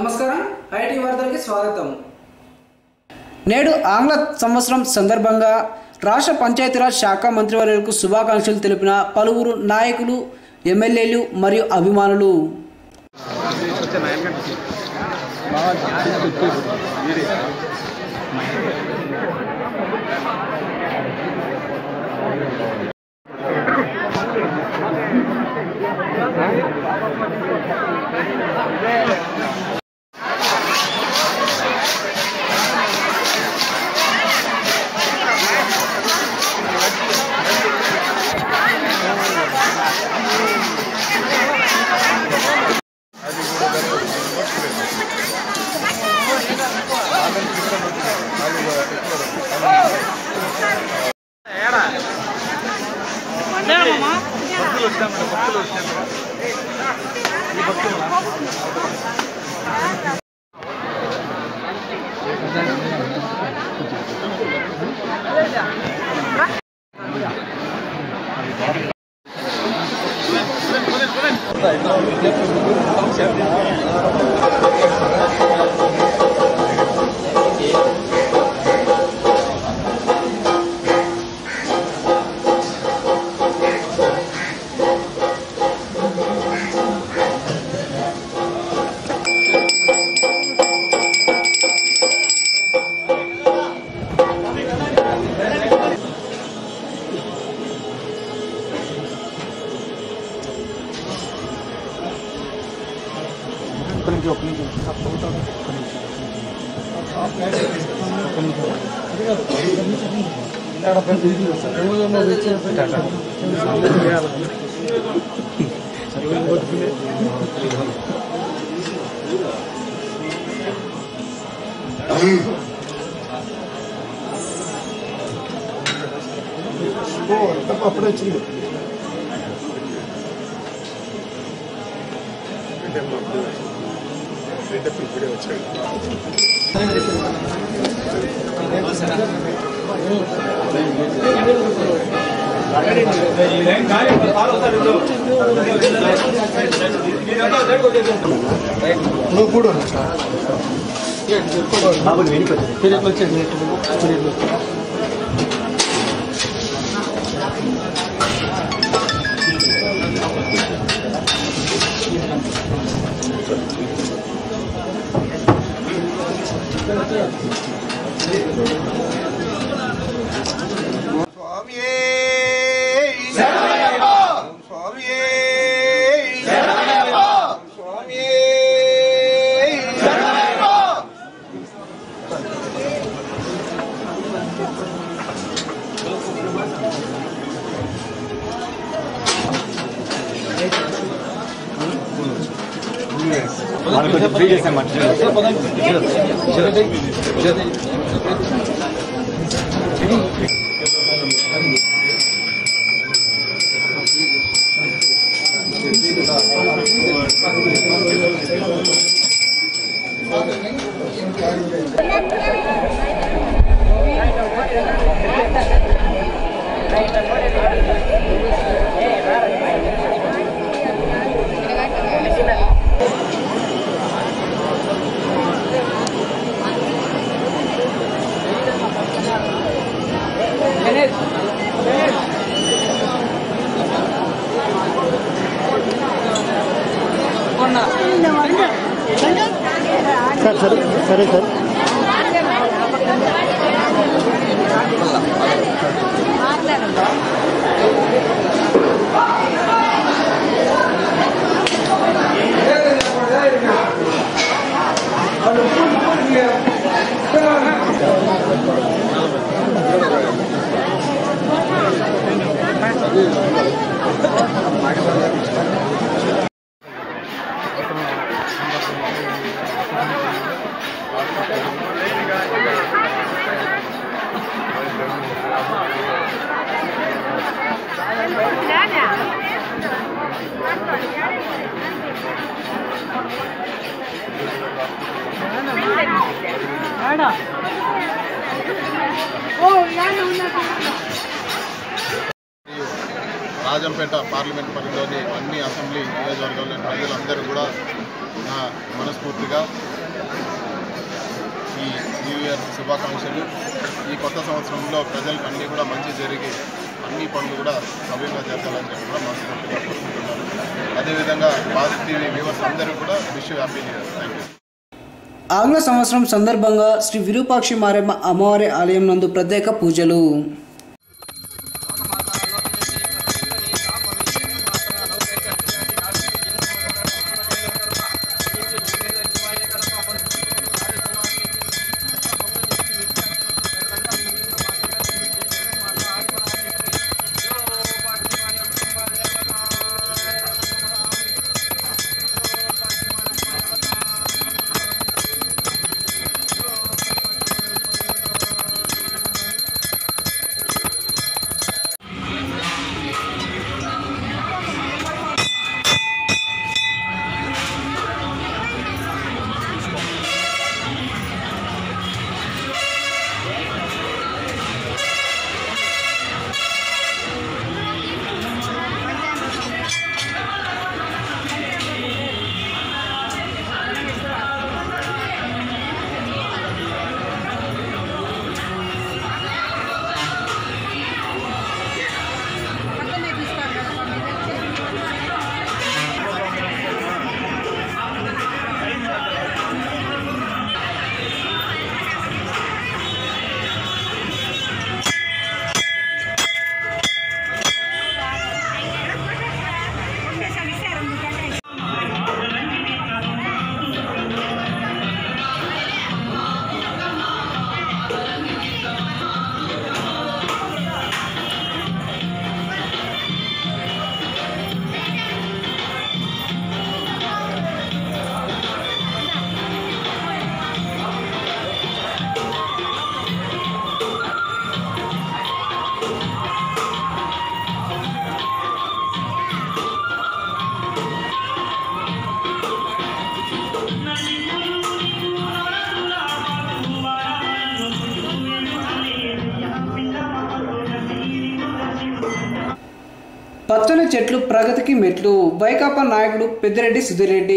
నమస్కారం ఐటీ వార్తలకి స్వాగతం నేడు ఆంగ్ల సంవత్సరం సందర్భంగా రాష్ట్ర పంచాయతీరాజ్ శాఖ మంత్రివర్యులకు శుభాకాంక్షలు తెలిపిన పలువురు నాయకులు ఎమ్మెల్యేలు మరియు అభిమానులు అప్పుడే వచ్చింది ఇప్పుడే వచ్చాడు నువ్వు కూడా స్వామియే స్వామియే స్వామియే సార్ సరే సరే సార్ Thank సిద్దిపేట పార్లమెంట్ పరిధిలోని అన్ని అసెంబ్లీ నియోజకవర్గాల్లోని ప్రజలందరూ కూడా నా మనస్ఫూర్తిగా ఈ న్యూ ఇయర్ శుభాకాంక్షలు ఈ కొత్త సంవత్సరంలో ప్రజలకు అన్నీ కూడా మంచి జరిగి అన్ని పనులు కూడా సవ్యంగా జరగాలని చెప్పి కూడా మనస్ఫూర్తిగా కోరుకుంటున్నాను అదేవిధంగా భారత్ టీవీ వ్యూవర్స్ అందరూ కూడా wish happy new year thank you ఆంగ్ల సంవత్సరం సందర్భంగా శ్రీ విరూపాక్షి మారెమ్మ అమ్మవారి ఆలయం నందు ప్రత్యేక పూజలు పచ్చని చెట్లు ప్రగతికి మెట్లు వైకాపా నాయకుడు పెద్దిరెడ్డి సుధిరెడ్డి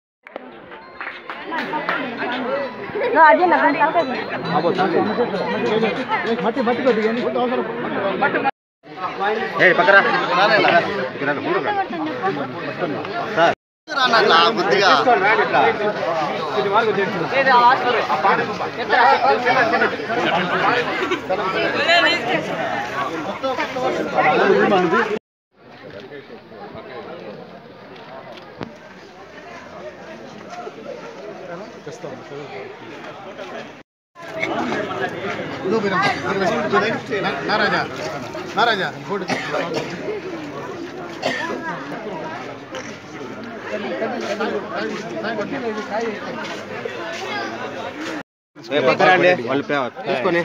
నారాజా నారాజా ఫోటో తీసుకొని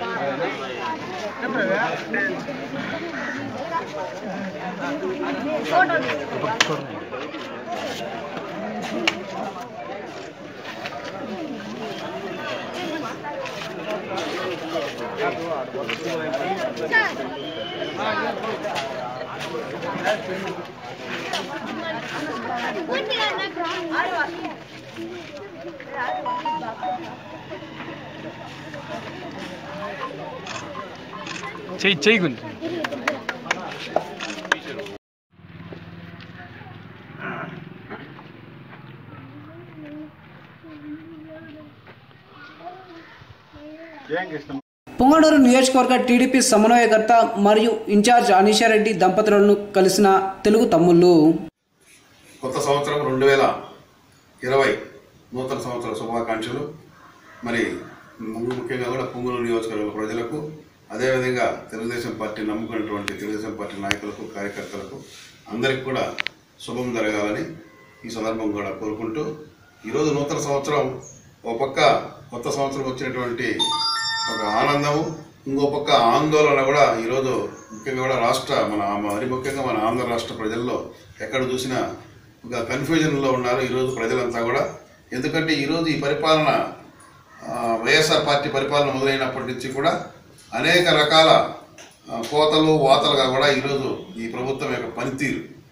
చెయ్యి చెయ్యి గుంజు పొంగనూరు నియోజకవర్గ టీడీపీ సమన్వయకర్త మరియు ఇన్ఛార్జ్ అనీషారెడ్డి దంపతులను కలిసిన తెలుగు తమ్ముళ్ళు కొత్త సంవత్సరం రెండు వేల ఇరవై నూతన సంవత్సర శుభాకాంక్షలు మరి ము- ముఖ్యంగా కూడా పుంగూరు నియోజకవర్గ ప్రజలకు అదేవిధంగా తెలుగుదేశం పార్టీ నమ్ముకున్నటువంటి తెలుగుదేశం పార్టీ నాయకులకు కార్యకర్తలకు అందరికీ కూడా శుభం జరగాలని ఈ సందర్భం కూడా కోరుకుంటూ ఈరోజు నూతన సంవత్సరం ఒక పక్క కొత్త సంవత్సరం వచ్చినటువంటి ఒక ఆనందము ఇంకో పక్క ఆందోళన కూడా ఈరోజు ముఖ్యంగా కూడా రాష్ట్ర మన మరి ముఖ్యంగా మన ఆంధ్ర రాష్ట్ర ప్రజల్లో ఎక్కడ చూసినా ఒక కన్ఫ్యూజన్లో ఉన్నారు ఈరోజు ప్రజలంతా కూడా ఎందుకంటే ఈరోజు ఈ పరిపాలన ఆ, వైఎస్ఆర్ పార్టీ పరిపాలన మొదలైనప్పటి నుంచి కూడా అనేక రకాల ఆ, కోతలు వాతలుగా కూడా ఈరోజు ఈ ప్రభుత్వం యొక్క పనితీరు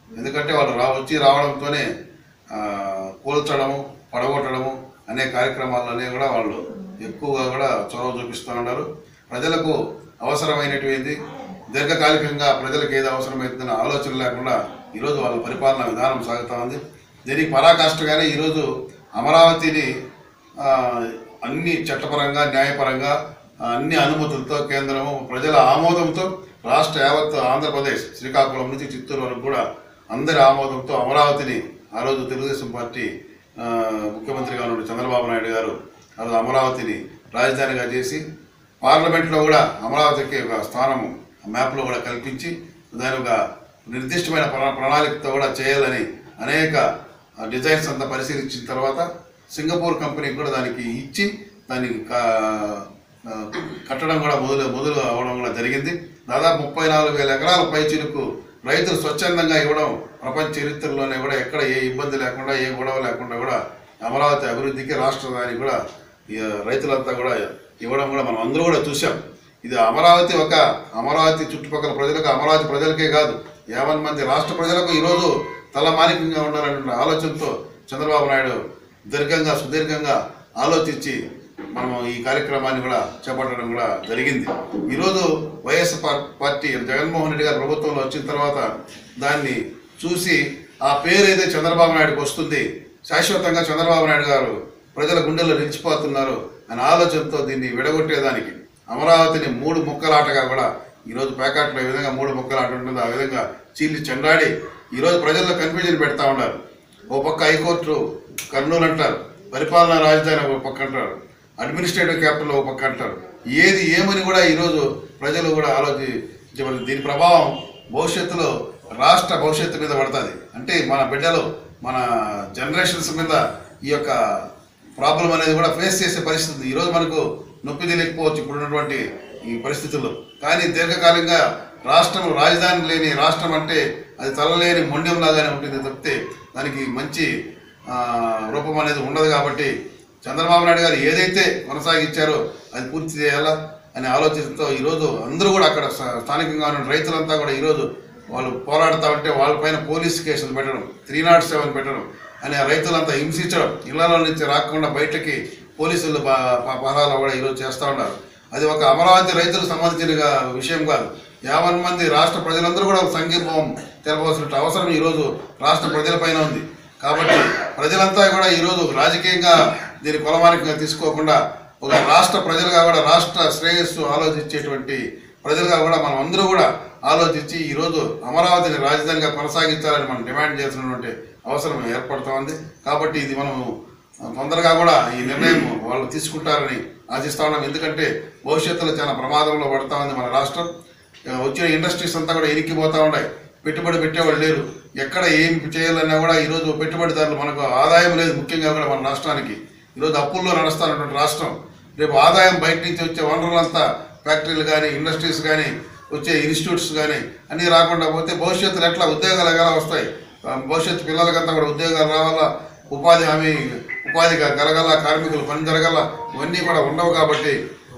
ఎందుకంటే వాళ్ళు రా వచ్చి రావడంతోనే ఆ, కూల్చడము పడగొట్టడము అనే కార్యక్రమాలనే కూడా వాళ్ళు ఎక్కువగా కూడా చొరవ చూపిస్తూ ఉన్నారు ప్రజలకు అవసరమైనటువంటి దీర్ఘకాలికంగా ప్రజలకు ఏది అవసరమవుతుందన్న ఆలోచన లేకుండా ఈరోజు వాళ్ళ పరిపాలన విధానం సాగుతూ ఉంది దీనికి పరాకాష్ఠగానే ఈరోజు అమరావతిని ఆ, అన్ని చట్టపరంగా న్యాయపరంగా ఆ, అన్ని అనుమతులతో కేంద్రము ప్రజల ఆమోదంతో రాష్ట్ర యావత్ ఆంధ్రప్రదేశ్ శ్రీకాకుళం నుంచి చిత్తూరు వరకు కూడా అందరి ఆమోదంతో అమరావతిని ఆ రోజు తెలుగుదేశం పార్టీ ఆ, ముఖ్యమంత్రిగా ఉన్న చంద్రబాబు నాయుడు గారు ఆ రోజు అమరావతిని రాజధానిగా చేసి పార్లమెంట్లో కూడా అమరావతికి ఒక స్థానము మ్యాప్లో కూడా కల్పించి దాని ఒక నిర్దిష్టమైన ప్ర- ప్రణాళికతో కూడా చేయాలని అనేక ఆ, డిజైన్స్ అంతా పరిశీలించిన తర్వాత సింగపూర్ కంపెనీకి కూడా దానికి ఇచ్చి దానికి కా- ఆ, కట్టడం కూడా మొదలు మొదలు అవడం కూడా జరిగింది దాదాపు ముప్పై నాలుగు వేల ఎకరాల పైచిలకు రైతులు స్వచ్ఛందంగా ఇవ్వడం ప్రపంచ చరిత్రలోనే కూడా ఎక్కడ ఏ ఇబ్బంది లేకుండా ఏ గొడవ లేకుండా కూడా అమరావతి అభివృద్ధికి రాష్ట్రానికి కూడా ఈ రైతులంతా కూడా ఇవ్వడం కూడా మనం అందరూ కూడా చూసాం ఇది అమరావతి ఒక అమరావతి చుట్టుపక్కల ప్రజలకు అమరావతి ప్రజలకే కాదు యావన్ మంది రాష్ట్ర ప్రజలకు ఈరోజు తలమానికంగా ఉండాలనే ఆలోచనతో చంద్రబాబు నాయుడు దీర్ఘంగా సుదీర్ఘంగా ఆలోచించి మనం ఈ కార్యక్రమాన్ని కూడా చేపట్టడం కూడా జరిగింది ఈరోజు వైఎస్ పార్టీ జగన్మోహన్ రెడ్డి గారు ప్రభుత్వంలో వచ్చిన తర్వాత దాన్ని చూసి ఆ పేరు అయితే చంద్రబాబు నాయుడుకి వస్తుంది శాశ్వతంగా చంద్రబాబు నాయుడు గారు ప్రజల గుండెల్లో నిలిచిపోతున్నారు అనే ఆలోచనతో దీన్ని విడగొట్టేదానికి అమరావతిని మూడు ముక్కలాటగా కూడా ఈరోజు ప్యాకెట్లో ఏ విధంగా మూడు ముక్కలాట ఉంటుందో ఆ విధంగా చీల్చి చెండాడి ఈరోజు ప్రజల్లో కన్ఫ్యూజన్ పెడతా ఉన్నారు ఓ పక్క హైకోర్టు కర్నూలు అంటారు పరిపాలనా రాజధాని ఒక పక్క అంటారు అడ్మినిస్ట్రేటివ్ క్యాపిటల్ ఒక పక్క అంటారు ఏది ఏమని కూడా ఈరోజు ప్రజలు కూడా ఆలోచించబడి దీని ప్రభావం భవిష్యత్తులో రాష్ట్ర భవిష్యత్తు మీద పడుతుంది అంటే మన బిడ్డలు మన జనరేషన్స్ మీద ఈ యొక్క ప్రాబ్లం అనేది కూడా ఫేస్ చేసే పరిస్థితి ఉంది. ఈరోజు మనకు నొప్పి తెలియకపోవచ్చు ఇప్పుడున్నటువంటి ఈ పరిస్థితుల్లో కానీ దీర్ఘకాలంగా రాష్ట్రం రాజధాని లేని రాష్ట్రం అంటే అది తలలేని మొండ్యంలాగానే ఉంటుంది తప్పితే దానికి మంచి ఆ, రూపం అనేది ఉండదు కాబట్టి చంద్రబాబు నాయుడు గారు ఏదైతే కొనసాగించారో అది పూర్తి చేయాలా అనే ఆలోచనతో ఈరోజు అందరూ కూడా అక్కడ స్థా- స్థానికంగా ఉన్న రైతులంతా కూడా ఈరోజు వాళ్ళు పోరాడుతూ ఉంటే వాళ్ళపైన పోలీస్ కేసులు పెట్టడం త్రీ నాట్ సెవెన్ పెట్టడం అని ఆ రైతులంతా హింసించడం ఇళ్లలో నుంచి రాకుండా బయటకి పోలీసులు ప- ప- పహారాలు కూడా ఈరోజు చేస్తూ ఉన్నారు అది ఒక అమరావతి రైతులకు సంబంధించిన గా- విషయం కాదు యావన్ మంది రాష్ట్ర ప్రజలందరూ కూడా ఒక సంఘీభావం తెలపవలసిన అవసరం ఈరోజు రాష్ట్ర ప్రజలపైన ఉంది కాబట్టి ప్రజలంతా కూడా ఈరోజు రాజకీయంగా దీన్ని కొలమానికంగా తీసుకోకుండా ఒక రాష్ట్ర ప్రజలుగా కూడా రాష్ట్ర శ్రేయస్సు ఆలోచించేటువంటి ప్రజలుగా కూడా మనం అందరూ కూడా ఆలోచించి ఈరోజు అమరావతిని రాజధానిగా కొనసాగించాలని మనం డిమాండ్ చేసినటువంటి అవసరం ఏర్పడుతూ ఉంది కాబట్టి ఇది మనం తొందరగా కూడా ఈ నిర్ణయం వాళ్ళు తీసుకుంటారని ఆశిస్తా ఉన్నాం ఎందుకంటే భవిష్యత్తులో చాలా ప్రమాదంలో పడతా ఉంది మన రాష్ట్రం ఆ, వచ్చిన ఇండస్ట్రీస్ అంతా కూడా ఇరిక్కిపోతూ ఉన్నాయి పెట్టుబడి పెట్టేవాళ్ళు లేరు ఎక్కడ ఏం చేయాలన్నా కూడా ఈరోజు పెట్టుబడిదారులు మనకు ఆదాయం లేదు ముఖ్యంగా కూడా మన రాష్ట్రానికి ఈరోజు అప్పుల్లో నడుస్తున్నటువంటి రాష్ట్రం రేపు ఆదాయం బయట నుంచి వచ్చే వనరులంతా ఫ్యాక్టరీలు కానీ ఇండస్ట్రీస్ కానీ వచ్చే ఇన్స్టిట్యూట్స్ కానీ అన్నీ రాకుండా పోతే భవిష్యత్తులో ఎట్లా ఉద్యోగాలు ఎలా వస్తాయి ఆ, భవిష్యత్తు పిల్లలకంతా కూడా ఉద్యోగాలు రావాలా ఉపాధి హామీ ఉపాధి కలగల కార్మికులు పని జరగల ఇవన్నీ కూడా ఉండవు కాబట్టి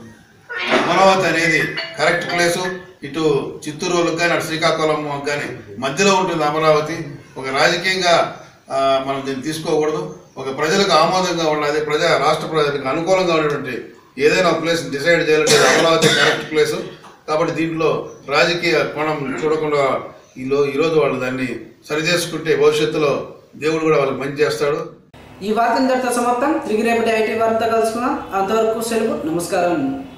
అమరావతి అనేది కరెక్ట్ ప్లేసు ఇటు చిత్తూరు వాళ్ళకి కానీ అటు శ్రీకాకుళం కానీ మధ్యలో ఉంటుంది అమరావతి ఒక రాజకీయంగా ఆ, మనం దీన్ని తీసుకోకూడదు ఒక ప్రజలకు ఆమోదంగా ఉండాలి ప్రజా రాష్ట్ర ప్రజలకు అనుకూలంగా ఉన్నటువంటి ఏదైనా ఒక ప్లేస్ డిసైడ్ చేయాలంటే ఇది అమరావతి కరెక్ట్ ప్లేసు కాబట్టి దీంట్లో రాజకీయ కోణం చూడకుండా ఈలో ఈరోజు వాళ్ళు దాన్ని సరిచేసుకుంటే భవిష్యత్తులో దేవుడు కూడా వాళ్ళకి మంచి చేస్తాడు ఈ వార్త ఇంతటితో సమాప్తం తిరిగి రేపటి ఐటీ వార్త కలుసుకున్నాం అంతవరకు సెలవు నమస్కారం